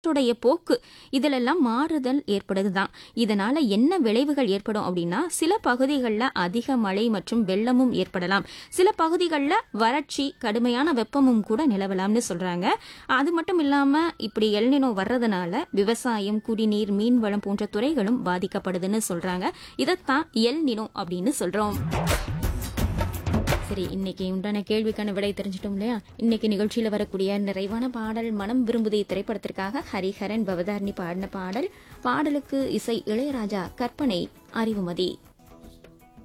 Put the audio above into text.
காற்றுடைய போக்கு இதிலெல்லாம் மாறுதல் ஏற்படுதுதான் இதனால என்ன விளைவுகள் ஏற்படும் அப்படின்னா சில பகுதிகளில் அதிக மழை மற்றும் வெள்ளமும் ஏற்படலாம் சில பகுதிகளில் வறட்சி கடுமையான வெப்பமும் கூட நிலவலாம்னு சொல்றாங்க அது மட்டும் இல்லாம இப்படி எல்னினோ வர்றதுனால விவசாயம் குடிநீர் மீன்வளம் போன்ற துறைகளும் பாதிக்கப்படுதுன்னு சொல்றாங்க இதைத்தான் எல்னினோ அப்படின்னு சொல்றோம் சரி இன்னைக்கு உண்டான கேள்விக்கான விடை தெரிஞ்சிட்டோம் இல்லையா இன்னைக்கு நிகழ்ச்சியில வரக்கூடிய நிறைவான பாடல் மனம் விரும்புதே திரைப்படத்திற்காக ஹரிஹரன் பவதாரணி பாடின பாடல் பாடலுக்கு இசை இளையராஜா கற்பனை அறிவுமதி